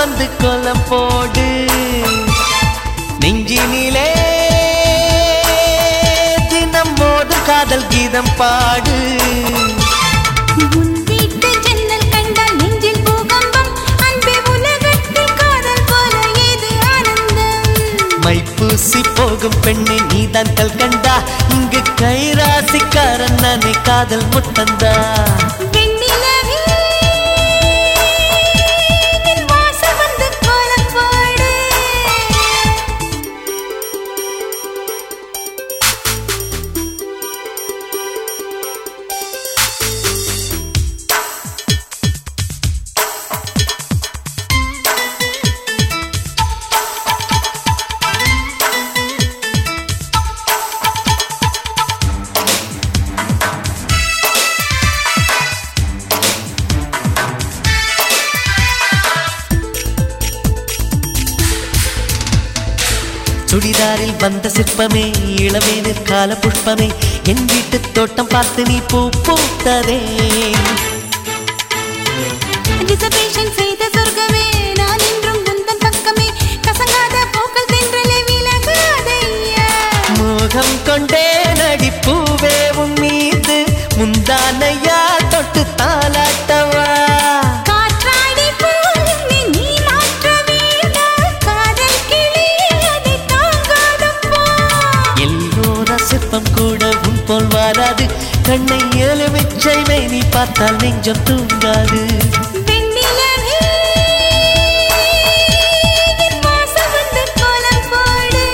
வந்து கோலம் போடு நெஞ்சினிலே தினம் மோதும் காதல் கீதம் பாடு உன் வீட்டு ஜன்னல் கண்டால் நெஞ்சில் பூகம்பம் அன்பே உலகத்தில் காதல் போல ஏது ஆனந்தம் மைப்பூசி போகும் பெண்ணை நீதான் கல் கண்டா இங்கு கைராசிக்காரன் நானே காதல் முத்தந்தா வெண்ணிலவே என் வாசல் வந்து கோலம் போடு சுடிதாரில் வந்த சிற்பமே இளவேனு கால புஷ்பமே என் வீட்டு தோட்டம் பார்த்து நீ பூ பூத்ததே ரிசர்வேஷன் செய்த சொர்க்கமே நான் என்றும் உந்தன் பக்கமே கசங்காத பூக்கள் தென்றலே விலகாதையா மோகம் கொண்டே நடிப்பூவே உன் மீது முந்தானையா தொட்டு தாலாட்டவா காற்றாடி போல் என்னை நீ மாற்ற வேண்டாம் காதல் கிளி அதை தாங்காதப்பா எல்லோர சிற்பம் கூட உன் போல் வராது கண்ணை எலுமிச்சை நீ பார்த்தால் நெஞ்சம் தூங்காது வெண்ணிலவே என் வாசல் வந்து கோலம் போடு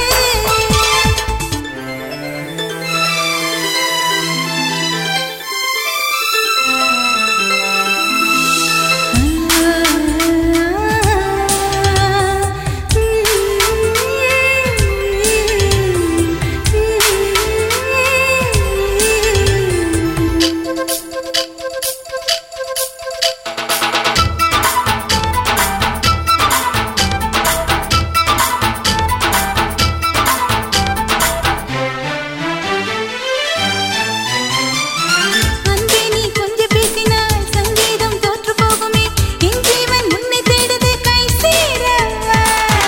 அன்பே நீ கொஞ்சம் பேசினால் சங்கீதம் தோற்று போகுமே என் ஜீவன் உன்னை தேடுது கை சேரவா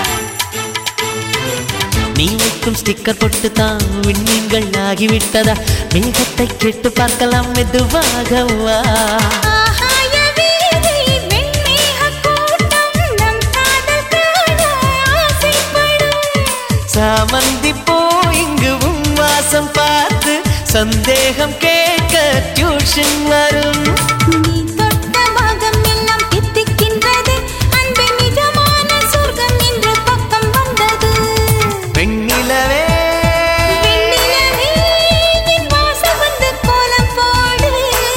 நீ வைக்கும் ஸ்டிக்கர் பொட்டு தான் விண்மீன்கள் ஆகிவிட்டதா மேகத்தை கேட்டு பார்க்கலாம் மெதுவாகவா ஆகாய வீதி வெண்மேகக் கூட்டம் நம் காதல் காண ஆசைப்படும் சாமந்தி போ இங்கு உன் வாசம் பார்த்து சந்தேகம் கேட்க டியூஷன் வரும் நீ தொட்ட பாகம் எல்லாம் தித்திக்கின்றது அன்பே நிஜமான சொர்க்கம் என்று பக்கம் வந்தது வெண்ணிலவே வெண்ணிலவே என் வாசல் வந்து கோலம் போடு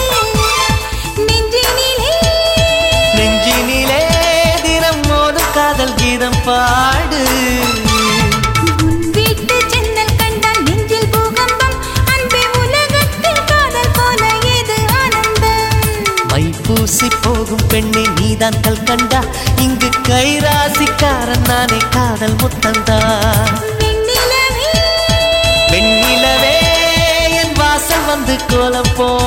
நெஞ்சினிலே நெஞ்சினிலே தினம் மோதும் காதல் கீதம் பாடு உன் வீட்டு ஜன்னல் கண்டால் நெஞ்சில் பூகம்பம் அன்பே உலகத்தில் காதல் போல ஏது ஆனந்தம் மைப்பூசி போகும் பெண்ணை நீதான் கல் கண்டா இங்கு கைராசிக்காரன் நானே காதல் முத்தந்தா வெண்ணிலவே வெண்ணிலவே என் வாசல் வந்து கோலம் போ